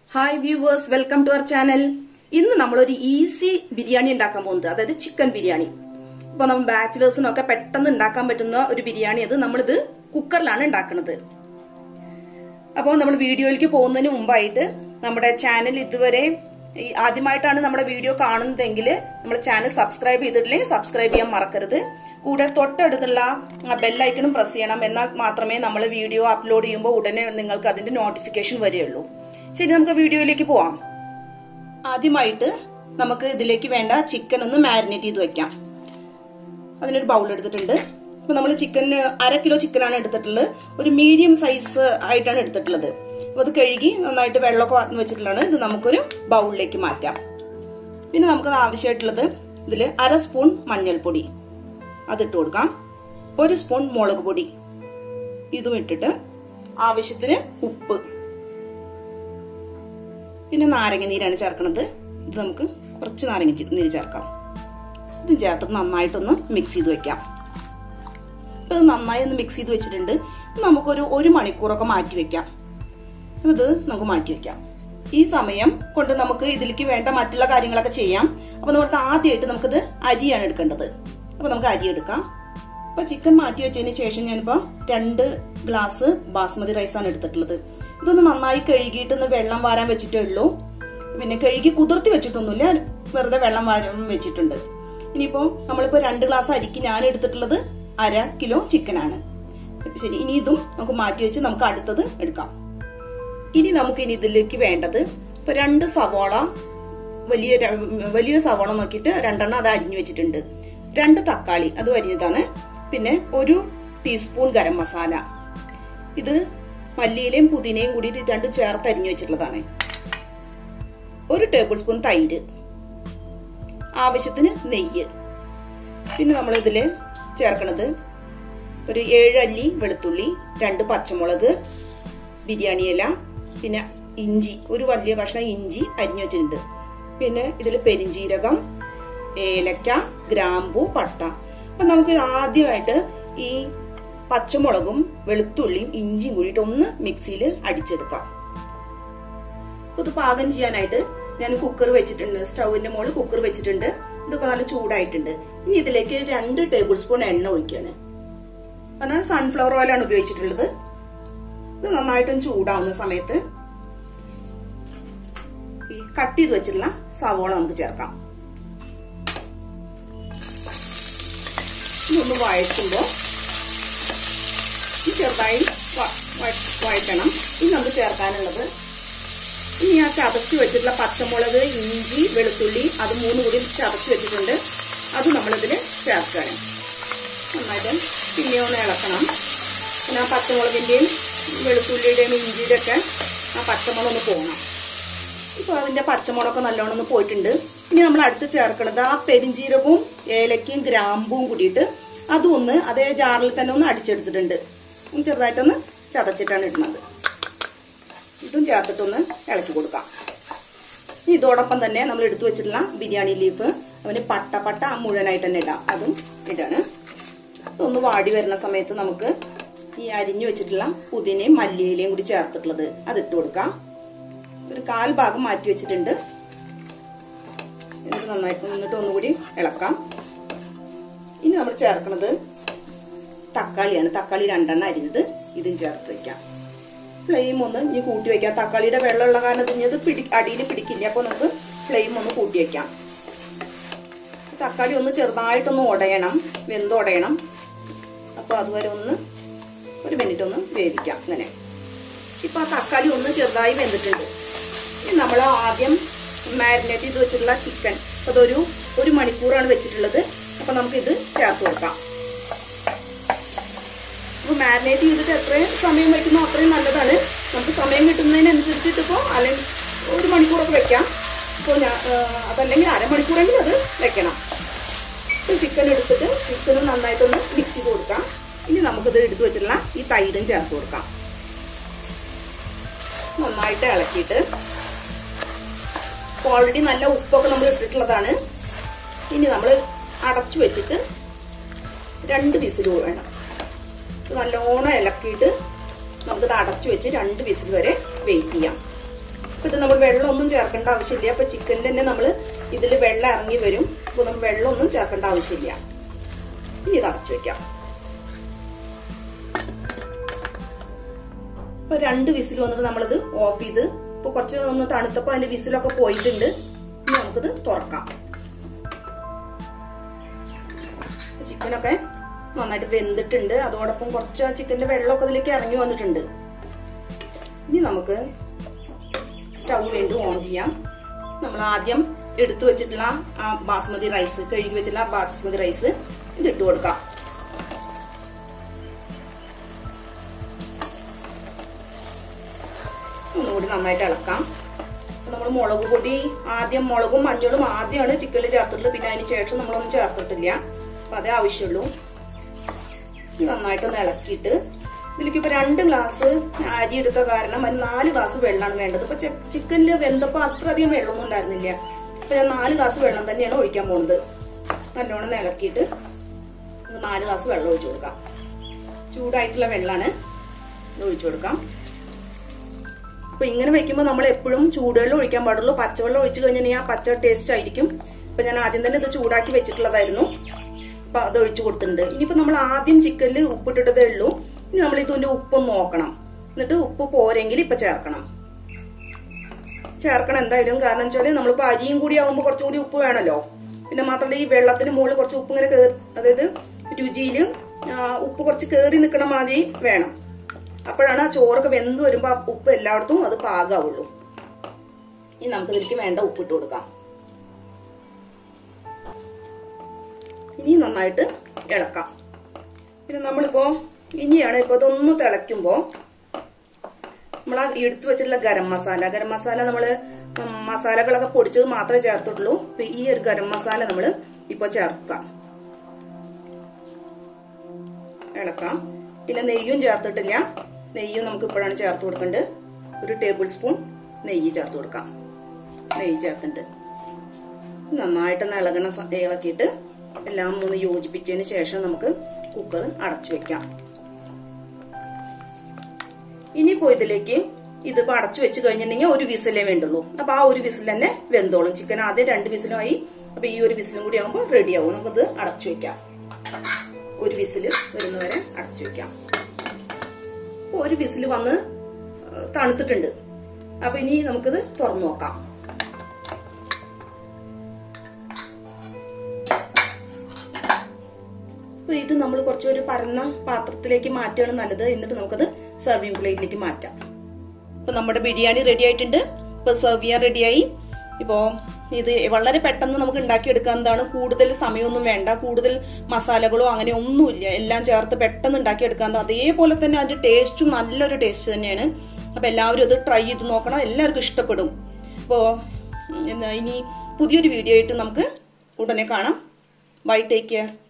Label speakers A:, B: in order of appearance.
A: hi viewers welcome to our channel ഇന്ന് നമ്മളൊരു easy biryani ഉണ്ടാക്കാൻ പോകുന്നത് അതായത് ചിക്കൻ ബിരിയാണി ഇപ്പൊ നമ്മൾ ബാച്ചിലേഴ്സിനൊക്കെ പെട്ടെന്ന് ഉണ്ടാക്കാൻ പറ്റുന്ന ഒരു ബിരിയാണി അത് നമ്മളിത് കുക്കറിലാണ് ഉണ്ടാക്കുന്നത് അപ്പോൾ നമ്മൾ വീഡിയോയിലേക്ക് പോകുന്നതിന് മുമ്പായിട്ട് നമ്മുടെ ചാനൽ ഇതുവരെ ഈ ആദ്യമായിട്ടാണ് നമ്മുടെ വീഡിയോ കാണുന്നതെങ്കിൽ നമ്മുടെ ചാനൽ സബ്സ്ക്രൈബ് ചെയ്തിട്ടില്ലെങ്കിൽ സബ്സ്ക്രൈബ് ചെയ്യാൻ മറക്കരുത് കൂടെ തൊട്ടടുത്തുള്ള ബെല്ലൈക്കണും പ്രസ് ചെയ്യണം എന്നാൽ മാത്രമേ നമ്മൾ വീഡിയോ അപ്ലോഡ് ചെയ്യുമ്പോൾ ഉടനെ നിങ്ങൾക്ക് അതിന്റെ നോട്ടിഫിക്കേഷൻ വരികയുള്ളൂ ശരി നമുക്ക് വീഡിയോയിലേക്ക് പോവാം ആദ്യമായിട്ട് നമുക്ക് ഇതിലേക്ക് വേണ്ട ചിക്കൻ ഒന്ന് മാരിനേറ്റ് ചെയ്ത് വെക്കാം അതിനൊരു ബൗൾ എടുത്തിട്ടുണ്ട് അപ്പൊ നമ്മൾ ചിക്കൻ അര കിലോ ചിക്കനാണ് എടുത്തിട്ടുള്ളത് ഒരു മീഡിയം സൈസ് ആയിട്ടാണ് എടുത്തിട്ടുള്ളത് അപ്പൊ അത് കഴുകി നന്നായിട്ട് വെള്ളമൊക്കെ വാർന്ന് വെച്ചിട്ടുള്ളതാണ് ഇത് നമുക്കൊരു ബൗളിലേക്ക് മാറ്റാം പിന്നെ നമുക്ക് ആവശ്യമായിട്ടുള്ളത് ഇതിൽ അര സ്പൂൺ മഞ്ഞൾപ്പൊടി അതിട്ട് കൊടുക്കാം ഒരു സ്പൂൺ മുളക് പൊടി ഇതും ഇട്ടിട്ട് ആവശ്യത്തിന് ഉപ്പ് പിന്നെ നാരങ്ങ നീരാണ് ചേർക്കുന്നത് ഇത് നമുക്ക് കുറച്ച് നാരങ്ങ നീര് ചേർക്കാം ഇത് ചേർത്ത് നന്നായിട്ടൊന്ന് മിക്സ് ചെയ്ത് വെക്കാം ഇത് നന്നായി ഒന്ന് മിക്സ് ചെയ്ത് വെച്ചിട്ടുണ്ട് നമുക്കൊരു ഒരു മണിക്കൂറൊക്കെ മാറ്റി വെക്കാം ഇത് നമുക്ക് മാറ്റി വെക്കാം ഈ സമയം കൊണ്ട് നമുക്ക് ഇതിലേക്ക് വേണ്ട മറ്റുള്ള കാര്യങ്ങളൊക്കെ ചെയ്യാം അപ്പൊ നമുക്ക് ആദ്യമായിട്ട് നമുക്കിത് അരിയാണ് എടുക്കേണ്ടത് അപ്പൊ നമുക്ക് അരി എടുക്കാം അപ്പൊ ചിക്കൻ മാറ്റി വെച്ചതിന് ശേഷം ഞാനിപ്പോ രണ്ട് ഗ്ലാസ് ബാസ്മതി റൈസാണ് എടുത്തിട്ടുള്ളത് ഇതൊന്ന് നന്നായി കഴുകിയിട്ട് ഒന്ന് വെള്ളം വാരാൻ വെച്ചിട്ടേ ഉള്ളൂ പിന്നെ കഴുകി കുതിർത്തി വെച്ചിട്ടൊന്നുമില്ല വെറുതെ വെള്ളം വാരാൻ വെച്ചിട്ടുണ്ട് ഇനിയിപ്പോ നമ്മളിപ്പോ രണ്ട് ഗ്ലാസ് അരിക്ക് ഞാൻ എടുത്തിട്ടുള്ളത് അര കിലോ ചിക്കനാണ് ശരി ഇനി ഇതും നമുക്ക് മാറ്റി വെച്ച് നമുക്ക് അടുത്തത് എടുക്കാം ഇനി നമുക്ക് ഇനി ഇതിലേക്ക് വേണ്ടത് ഇപ്പൊ രണ്ട് സവോള വലിയ വലിയൊരു സവോള നോക്കിയിട്ട് രണ്ടെണ്ണം അത് അരിഞ്ഞു വെച്ചിട്ടുണ്ട് രണ്ട് തക്കാളി അത് അരിഞ്ഞതാണ് പിന്നെ ഒരു ടീസ്പൂൺ ഗരം മസാല ഇത് മല്ലിയിലയും പുതിനയും കൂടിയിട്ട് രണ്ടും ചേർത്ത് അരിഞ്ഞു വെച്ചിട്ടുള്ളതാണ് ഒരു ടേബിൾ സ്പൂൺ തൈര് ആവശ്യത്തിന് നെയ്യ് പിന്നെ നമ്മൾ ഇതില് ചേർക്കണത് ഒരു ഏഴ് അല്ലി വെളുത്തുള്ളി രണ്ട് പച്ചമുളക് ബിരിയാണി ഇല പിന്നെ ഇഞ്ചി ഒരു വലിയ കഷ്ണം ഇഞ്ചി അരിഞ്ഞു വെച്ചിട്ടുണ്ട് പിന്നെ ഇതിൽ പെരിഞ്ചീരകം ഏലക്ക ഗ്രാമ്പു പട്ട അപ്പൊ നമുക്ക് ആദ്യമായിട്ട് ഈ പച്ചമുളകും വെളുത്തുള്ളിയും ഇഞ്ചിയും കൂടിയിട്ട് ഒന്ന് മിക്സിയിൽ അടിച്ചെടുക്കാം ഇത് പാകം ചെയ്യാനായിട്ട് ഞാൻ കുക്കർ വെച്ചിട്ടുണ്ട് സ്റ്റൗവിന്റെ മുകളിൽ കുക്കർ വെച്ചിട്ടുണ്ട് ഇതിപ്പോ നല്ല ചൂടായിട്ടുണ്ട് ഇനി ഇതിലേക്ക് രണ്ട് ടേബിൾ സ്പൂൺ എണ്ണ ഒഴിക്കുകയാണ് പറഞ്ഞാൽ സൺഫ്ലവർ ഓയിലാണ് ഉപയോഗിച്ചിട്ടുള്ളത് ഇത് നന്നായിട്ടും ചൂടാവുന്ന സമയത്ത് ഈ കട്ട് ചെയ്ത് വെച്ചിട്ടുള്ള സവോള നമുക്ക് ചേർക്കാം ഇതൊന്ന് വഴറ്റുമ്പോൾ ചെറുതായി വഴറ്റണം ഇനി നമുക്ക് ചേർക്കാനുള്ളത് ഇനി ആ ചതച്ച് വെച്ചിട്ടുള്ള പച്ചമുളക് ഇഞ്ചി വെളുത്തുള്ളി അത് മൂന്ന് കൂടി ചതച്ച് വെച്ചിട്ടുണ്ട് അത് നമ്മളിതിൽ ചേർക്കുകയാണ് നന്നായിട്ട് പിന്നെ ഒന്ന് ഇളക്കണം പിന്നെ ആ പച്ചമുളകിൻ്റെയും വെളുത്തുള്ളിയുടെയും ഇഞ്ചിയുടെ ഒക്കെ ആ പച്ചമുളക് ഒന്ന് പോകണം ഇപ്പോൾ അതിൻ്റെ പച്ചമുളകൊക്കെ നല്ലോണം ഒന്ന് പോയിട്ടുണ്ട് ഇനി നമ്മൾ അടുത്ത് ചേർക്കണത് ആ പെരിഞ്ചീരകവും ഏലക്കയും ഗ്രാമ്പും കൂടിയിട്ട് അതും ഒന്ന് അതേ ജാറിൽ തന്നെ ഒന്ന് അടിച്ചെടുത്തിട്ടുണ്ട് ചെറുതായിട്ടൊന്ന് ചതച്ചിട്ടാണ് ഇടുന്നത് ഇതും ചേർത്തിട്ടൊന്ന് ഇളക്കി കൊടുക്കാം ഇതോടൊപ്പം തന്നെ നമ്മൾ എടുത്തു വെച്ചിട്ടുള്ള ബിരിയാണി ലീഫ് അവന് പട്ട പട്ട മുഴുവനായിട്ട് തന്നെ ഇടാം അതും ഇടാണ് ഒന്ന് വാടി വരുന്ന സമയത്ത് നമുക്ക് ഈ അരിഞ്ഞു വെച്ചിട്ടുള്ള പുതിനയും മല്ലിയിലയും കൂടി ചേർത്തിട്ടുള്ളത് അത് ഇട്ട് കൊടുക്കാം ഒരു കാൽ ഭാഗം മാറ്റി വെച്ചിട്ടുണ്ട് എന്നിട്ട് നന്നായിട്ട് നിന്നിട്ട് ഒന്നുകൂടി ഇളക്കാം ഇനി നമ്മൾ ചേർക്കുന്നത് തക്കാളിയാണ് തക്കാളി രണ്ടെണ്ണം അരിഞ്ഞത് ഇതും ചേർത്ത് വെക്കാം ഫ്ലെയിം ഒന്ന് ഇനി കൂട്ടി വെക്കാം തക്കാളിയുടെ വെള്ളമുള്ള കാരണം ഇത് പിടി അടിയിൽ പിടിക്കില്ല അപ്പോൾ നമുക്ക് ഫ്ലെയിം ഒന്ന് കൂട്ടി വെക്കാം തക്കാളി ഒന്ന് ചെറുതായിട്ടൊന്ന് ഉടയണം വെന്തുടയണം അപ്പോൾ അതുവരെ ഒന്ന് ഒരു മിനിറ്റ് ഒന്ന് വേവിക്കാം ഇങ്ങനെ ഇപ്പൊ ആ തക്കാളി ഒന്ന് ചെറുതായി വെന്തിട്ടുണ്ട് ഇനി നമ്മൾ ആദ്യം മാരിനേറ്റ് ചെയ്ത് വെച്ചിട്ടുള്ള ചിക്കൻ അതൊരു ഒരു മണിക്കൂറാണ് വെച്ചിട്ടുള്ളത് അപ്പൊ നമുക്കിത് ചേർത്ത് കൊടുക്കാം അപ്പൊ മാരിനേറ്റ് ചെയ്തിട്ട് എത്രയും സമയം വെക്കുന്നോ അത്രയും നല്ലതാണ് നമുക്ക് സമയം കിട്ടുന്നതിനനുസരിച്ചിട്ട് ഇപ്പോൾ അല്ലെങ്കിൽ ഒരു മണിക്കൂറൊക്കെ വെക്കാം ഇപ്പോൾ ഞാൻ അതല്ലെങ്കിൽ അരമണിക്കൂറെങ്കിലും അത് വെക്കണം ചിക്കൻ എടുത്തിട്ട് ചിക്കനും നന്നായിട്ടൊന്ന് മിക്സ് ചെയ്ത് കൊടുക്കാം ഇനി നമുക്കിത് എടുത്തു വെച്ചിട്ടുള്ള ഈ തൈരും ചേർത്ത് കൊടുക്കാം നന്നായിട്ട് ഇളക്കിയിട്ട് ഓൾറെഡി നല്ല ഉപ്പൊക്കെ നമ്മൾ ഇട്ടിട്ടുള്ളതാണ് ഇനി നമ്മൾ അടച്ചു വെച്ചിട്ട് രണ്ട് വിസിൽ വേണം നല്ലോണം ഇളക്കിയിട്ട് നമുക്കിത് അടച്ചു വെച്ച് രണ്ട് വിസിൽ വരെ വെയിറ്റ് ചെയ്യാം അപ്പൊ ഇത് നമ്മൾ വെള്ളമൊന്നും ചേർക്കേണ്ട ആവശ്യമില്ല അപ്പൊ ചിക്കനിൽ തന്നെ നമ്മൾ ഇതിൽ വെള്ളം ഇറങ്ങി വരും അപ്പൊ നമ്മൾ വെള്ളമൊന്നും ചേർക്കേണ്ട ആവശ്യമില്ല ഇനി ഇത് അടച്ചു വെക്കാം ഇപ്പൊ രണ്ട് വിസിൽ വന്നിട്ട് നമ്മളിത് ഓഫ് ചെയ്ത് ഇപ്പൊ കുറച്ച് ഒന്ന് തണുത്തപ്പോ അതിന്റെ വിസിലൊക്കെ പോയിട്ടുണ്ട് ഇനി നമുക്കിത് തുറക്കാം ചിക്കനൊക്കെ നന്നായിട്ട് വെന്തിട്ടുണ്ട് അതോടൊപ്പം കുറച്ച് ആ ചിക്കന്റെ വെള്ളമൊക്കെ ഇതിലേക്ക് ഇറങ്ങി വന്നിട്ടുണ്ട് ഇനി നമുക്ക് സ്റ്റൗ വീണ്ടും ഓൺ ചെയ്യാം നമ്മൾ ആദ്യം എടുത്തു വെച്ചിട്ടുള്ള ആ ബാസ്മതി റൈസ് കഴുകി വെച്ചിട്ടുള്ള ആ ബാസ്മതി റൈസ് ഇത് ഇട്ട് കൊടുക്കാം ഒന്നുകൂടി നന്നായിട്ട് ഇളക്കാം നമ്മൾ മുളക് പൊടി ആദ്യം മുളകും മഞ്ഞളും ആദ്യമാണ് ചിക്കനിൽ ചേർത്തിട്ടുള്ളത് പിന്നെ അതിന് ശേഷം നമ്മളൊന്നും ചേർത്തിട്ടില്ല അപ്പൊ അതേ ആവശ്യമുള്ളൂ നന്നായിട്ടൊന്ന് ഇളക്കിയിട്ട് ഇതിലേക്ക് ഇപ്പൊ രണ്ട് ഗ്ലാസ് അരി എടുത്ത കാരണം അതിന് നാല് ഗ്ലാസ് വെള്ളമാണ് വേണ്ടത് ഇപ്പൊ ചിക്കനിൽ വെന്തപ്പോ അത്രയധികം വെള്ളമൊന്നും ഉണ്ടായിരുന്നില്ല അപ്പൊ ഞാൻ നാല് ഗ്ലാസ് വെള്ളം തന്നെയാണ് ഒഴിക്കാൻ പോകുന്നത് നല്ലോണം ഇളക്കിയിട്ട് നാല് ഗ്ലാസ് വെള്ളം ഒഴിച്ചു കൊടുക്കാം ചൂടായിട്ടുള്ള വെള്ളമാണ് ഇത് ഒഴിച്ചു കൊടുക്കാം അപ്പൊ ഇങ്ങനെ വെക്കുമ്പോൾ നമ്മൾ എപ്പോഴും ചൂടുവെള്ളം ഒഴിക്കാൻ പാടുള്ളൂ പച്ചവെള്ളം ഒഴിച്ചു കഴിഞ്ഞാൽ ആ പച്ച ടേസ്റ്റ് ആയിരിക്കും അപ്പൊ ഞാൻ ആദ്യം തന്നെ ഇത് ചൂടാക്കി വെച്ചിട്ടുള്ളതായിരുന്നു അപ്പൊ അത് ഒഴിച്ചു കൊടുത്തിട്ടുണ്ട് ഇനിയിപ്പോ നമ്മൾ ആദ്യം ചിക്കനിൽ ഉപ്പിട്ടിട്ടതേ ഉള്ളൂ ഇനി നമ്മൾ ഇതിന്റെ ഉപ്പ് നോക്കണം എന്നിട്ട് ഉപ്പ് പോരെങ്കിൽ ഇപ്പൊ ചേർക്കണം ചേർക്കണം എന്തായാലും കാരണം വെച്ചാല് നമ്മളിപ്പോ അരിയും കൂടി ആവുമ്പോൾ കുറച്ചും കൂടി ഉപ്പ് വേണമല്ലോ പിന്നെ മാത്രമല്ല ഈ വെള്ളത്തിന് മുകളിൽ കുറച്ച് ഉപ്പ് ഇങ്ങനെ കേറി അതായത് രുചിയിൽ ഉപ്പ് കുറച്ച് കേറി നിൽക്കണ മാതിരി വേണം അപ്പോഴാണ് ആ ചോറൊക്കെ വെന്ത് വരുമ്പോ ആ ഉപ്പ് എല്ലായിടത്തും അത് പാകാവുള്ളൂ ഇനി നമുക്ക് ഇതിലേക്ക് വേണ്ട ഉപ്പിട്ട് കൊടുക്കാം ഇനി നന്നായിട്ട് ഇളക്കാം പിന്നെ നമ്മളിപ്പോ ഇനിയാണ് ഇപ്പൊ ഇതൊന്ന് തിളയ്ക്കുമ്പോ നമ്മൾ ആ എടുത്തു വെച്ചിട്ടുള്ള ഗരം മസാല ഗരം മസാല നമ്മള് മസാലകളൊക്കെ പൊടിച്ചത് മാത്രമേ ചേർത്തിട്ടുള്ളൂ ഇപ്പൊ ഈ ഒരു ഗരം മസാല നമ്മള് ഇപ്പൊ ചേർക്കാം ഇളക്കാം പിന്നെ നെയ്യും ചേർത്തിട്ടില്ല നെയ്യും നമുക്ക് ഇപ്പോഴാണ് ചേർത്ത് കൊടുക്കേണ്ടത് ഒരു ടേബിൾ സ്പൂൺ നെയ്യ് ചേർത്ത് കൊടുക്കാം നെയ്യ് ചേർത്തിട്ടുണ്ട് നന്നായിട്ടൊന്ന് ഇളകണ ഇളക്കിയിട്ട് എല്ലാം ഒന്ന് യോജിപ്പിച്ചതിന് ശേഷം നമുക്ക് കുക്കർ അടച്ചു വെക്കാം ഇനിയിപ്പോ ഇതിലേക്ക് ഇതിപ്പോ അടച്ചു വെച്ച് കഴിഞ്ഞിട്ടുണ്ടെങ്കിൽ ഒരു വിസിലേ വേണ്ടുള്ളൂ അപ്പൊ ആ ഒരു വിസിൽ തന്നെ വെന്തോളും ചിക്കൻ ആദ്യം രണ്ട് വിസിലുമായി അപ്പൊ ഈ ഒരു വിസിലും കൂടി ആകുമ്പോൾ റെഡി ആവും നമുക്കിത് അടച്ചു വെക്കാം ഒരു വിസില് വരുന്നവരെ അടച്ചു വെക്കാം ഒരു വിസിൽ വന്ന് തണുത്തിട്ടുണ്ട് അപ്പൊ ഇനി നമുക്കിത് തുറന്നു നോക്കാം അപ്പൊ ഇത് നമ്മൾ കുറച്ചൊരു പരന്ന പാത്രത്തിലേക്ക് മാറ്റുകയാണ് നല്ലത് എന്നിട്ട് നമുക്കത് സെർവിങ് പ്ലേറ്റിലേക്ക് മാറ്റാം ഇപ്പൊ നമ്മുടെ ബിരിയാണി റെഡി ആയിട്ടുണ്ട് ഇപ്പൊ സെർവ് ചെയ്യാൻ റെഡിയായി ഇപ്പോ ഇത് വളരെ പെട്ടെന്ന് നമുക്ക് ഉണ്ടാക്കിയെടുക്കാവുന്നതാണ് കൂടുതൽ സമയമൊന്നും വേണ്ട കൂടുതൽ മസാലകളോ അങ്ങനെ ഒന്നുമില്ല എല്ലാം ചേർത്ത് പെട്ടെന്ന് ഉണ്ടാക്കിയെടുക്കാവുന്ന അതേപോലെ തന്നെ അതിന്റെ ടേസ്റ്റും നല്ലൊരു ടേസ്റ്റ് തന്നെയാണ് അപ്പൊ എല്ലാവരും ഇത് ട്രൈ ചെയ്ത് നോക്കണം എല്ലാവർക്കും ഇഷ്ടപ്പെടും അപ്പോ ഇനി പുതിയൊരു വീഡിയോ ആയിട്ട് നമുക്ക് ഉടനെ കാണാം ബൈ ടേക്ക് കെയർ